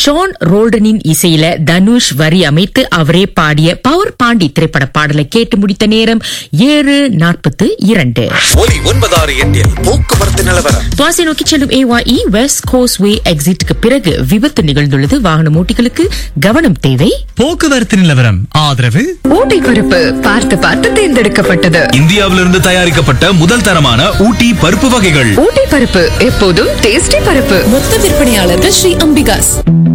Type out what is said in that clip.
Shawn ரோல்டனின் இசையில தனுஷ் வரி அமைத்து அவரே பாடிய பவர் பாண்டி திரைப்பட பாடலை கேட்டு முடித்த நேரம் ஏழு நாற்பத்து இரண்டு ஒலி ஒன்பதாறு எட்டில் போக்குவரத்து நிலவரம் துவாசி நோக்கி செல்லும் ஏவாஇ வெஸ்ட் கோஸ் வே எக்ஸிட்டுக்கு பிறகு விபத்து நிகழ்ந்துள்ளது வாகன ஓட்டிகளுக்கு கவனம் தேவை போக்குவரத்து நிலவரம் ஆதரவு ஊட்டி பருப்பு பார்த்து பார்த்து தேர்ந்தெடுக்கப்பட்டது இந்தியாவிலிருந்து தயாரிக்கப்பட்ட முதல் தரமான ஊட்டி பருப்பு வகைகள் ஊட்டி பருப்பு எப்போதும் டேஸ்டி பருப்பு மொத்த விற்பனையாளர்கள் ஸ்ரீ அம்பிகாஸ்